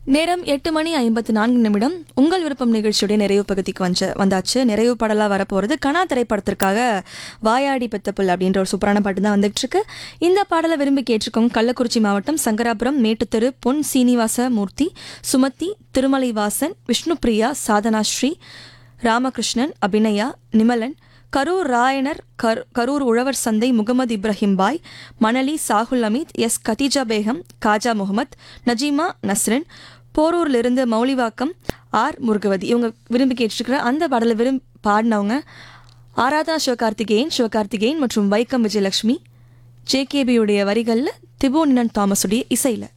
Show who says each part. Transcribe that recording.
Speaker 1: நேரம் எட்டு மணி ஐம்பத்தி நான்கு நிமிடம் உங்கள் விருப்பம் நிகழ்ச்சியுடைய நிறைவு பகுதிக்கு வந்த வந்தாச்சு நிறைவு பாடலாக வரப்போகிறது கனா திரைப்படத்திற்காக வாயாடி பெத்தப்புல் அப்படின்ற ஒரு சூப்பரான பாட்டு தான் வந்துட்டு இருக்கு இந்த பாடலை விரும்பி கேட்டிருக்கோம் கள்ளக்குறிச்சி மாவட்டம் சங்கராபுரம் மேட்டுத்தெரு பொன் சீனிவாச மூர்த்தி சுமதி திருமலைவாசன் விஷ்ணுபிரியா சாதனா ஸ்ரீ ராமகிருஷ்ணன் அபிநயா நிமலன் கரூர் ராயனர் கர் கரூர் உழவர் சந்தை முகமது இப்ராஹிம் பாய் மணலி சாகுல் அமீத் எஸ் கதீஜா பேகம் காஜா முகமத் நஜீமா நஸ்ரின் போரூர்லேருந்து மௌலிவாக்கம் ஆர் முருகவதி இவங்க விரும்பி கேட்டிருக்கிற அந்த பாடலை விரும்பி பாடினவங்க ஆராதனா சிவகார்த்திகேயன் சிவகார்த்திகேயன் மற்றும் வைக்கம் விஜயலட்சுமி ஜேகேபியுடைய வரிகளில் திபோனினன் தாமஸுடைய இசையில்